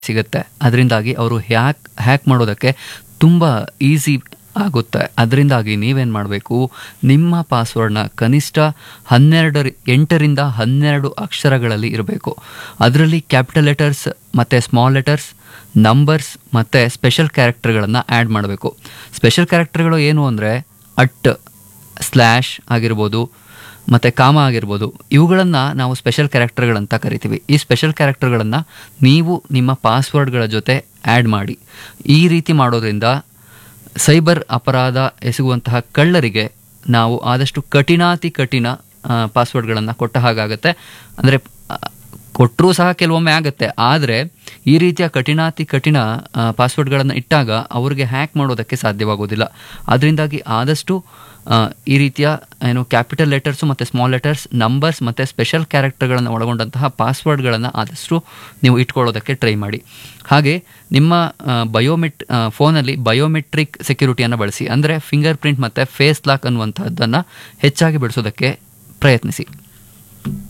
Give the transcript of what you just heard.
ಸಿಗುತ್ತೆ ಅದರಿಂದಾಗಿ ಅವರು ಹ್ಯಾಕ್ ಹ್ಯಾಕ್ ಮಾಡೋದಕ್ಕೆ ತುಂಬ ಈಸಿ ಆಗುತ್ತೆ ಅದರಿಂದಾಗಿ ನೀವೇನು ಮಾಡಬೇಕು ನಿಮ್ಮ ಪಾಸ್ವರ್ಡ್ನ ಕನಿಷ್ಠ ಹನ್ನೆರಡರ ಎಂಟರಿಂದ ಹನ್ನೆರಡು ಅಕ್ಷರಗಳಲ್ಲಿ ಇರಬೇಕು ಅದರಲ್ಲಿ ಕ್ಯಾಪಿಟಲ್ ಲೆಟರ್ಸ್ ಮತ್ತು ಸ್ಮಾಲ್ ಲೆಟರ್ಸ್ ನಂಬರ್ಸ್ ಮತ್ತು ಸ್ಪೆಷಲ್ ಕ್ಯಾರೆಕ್ಟರ್ಗಳನ್ನು ಆ್ಯಡ್ ಮಾಡಬೇಕು ಸ್ಪೆಷಲ್ ಕ್ಯಾರೆಕ್ಟರ್ಗಳು ಏನು ಅಂದರೆ ಅಟ್ ಸ್ಲ್ಯಾಶ್ ಆಗಿರ್ಬೋದು ಮತ್ತು ಕಾಮ ಆಗಿರ್ಬೋದು ಇವುಗಳನ್ನು ನಾವು ಸ್ಪೆಷಲ್ ಕ್ಯಾರೆಕ್ಟರ್ಗಳಂತ ಕರಿತೀವಿ ಈ ಸ್ಪೆಷಲ್ ಕ್ಯಾರೆಕ್ಟರ್ಗಳನ್ನು ನೀವು ನಿಮ್ಮ ಪಾಸ್ವರ್ಡ್ಗಳ ಜೊತೆ ಆ್ಯಡ್ ಮಾಡಿ ಈ ರೀತಿ ಮಾಡೋದ್ರಿಂದ ಸೈಬರ್ ಅಪರಾಧ ಎಸಗುವಂತಹ ಕಳ್ಳರಿಗೆ ನಾವು ಆದಷ್ಟು ಕಠಿಣಾತಿ ಕಠಿಣ ಪಾಸ್ವರ್ಡ್ಗಳನ್ನು ಕೊಟ್ಟ ಹಾಗಾಗತ್ತೆ ಅಂದರೆ ಕೊಟ್ಟರೂ ಸಹ ಕೆಲವೊಮ್ಮೆ ಆಗುತ್ತೆ ಆದರೆ ಈ ರೀತಿಯ ಕಠಿಣಾತಿ ಕಠಿಣ ಪಾಸ್ವರ್ಡ್ಗಳನ್ನು ಇಟ್ಟಾಗ ಅವರಿಗೆ ಹ್ಯಾಕ್ ಮಾಡೋದಕ್ಕೆ ಸಾಧ್ಯವಾಗೋದಿಲ್ಲ ಅದರಿಂದಾಗಿ ಆದಷ್ಟು ಆ, ಈ ರೀತಿಯ ಏನು ಕ್ಯಾಪಿಟಲ್ ಲೆಟರ್ಸು ಮತ್ತು ಸ್ಮಾಲ್ ಲೆಟರ್ಸ್ ನಂಬರ್ಸ್ ಮತ್ತು ಸ್ಪೆಷಲ್ ಕ್ಯಾರೆಕ್ಟರ್ಗಳನ್ನು ಒಳಗೊಂಡಂತಹ ಪಾಸ್ವರ್ಡ್ಗಳನ್ನು ಆದಷ್ಟು ನೀವು ಇಟ್ಕೊಳ್ಳೋದಕ್ಕೆ ಟ್ರೈ ಮಾಡಿ ಹಾಗೆ ನಿಮ್ಮ ಬಯೋಮೆಟ್ ಫೋನಲ್ಲಿ ಬಯೋಮೆಟ್ರಿಕ್ ಸೆಕ್ಯೂರಿಟಿಯನ್ನು ಬಳಸಿ ಅಂದರೆ ಫಿಂಗರ್ ಪ್ರಿಂಟ್ ಮತ್ತು ಫೇಸ್ ಲಾಕ್ ಅನ್ನುವಂಥದ್ದನ್ನು ಹೆಚ್ಚಾಗಿ ಬಿಡಿಸೋದಕ್ಕೆ ಪ್ರಯತ್ನಿಸಿ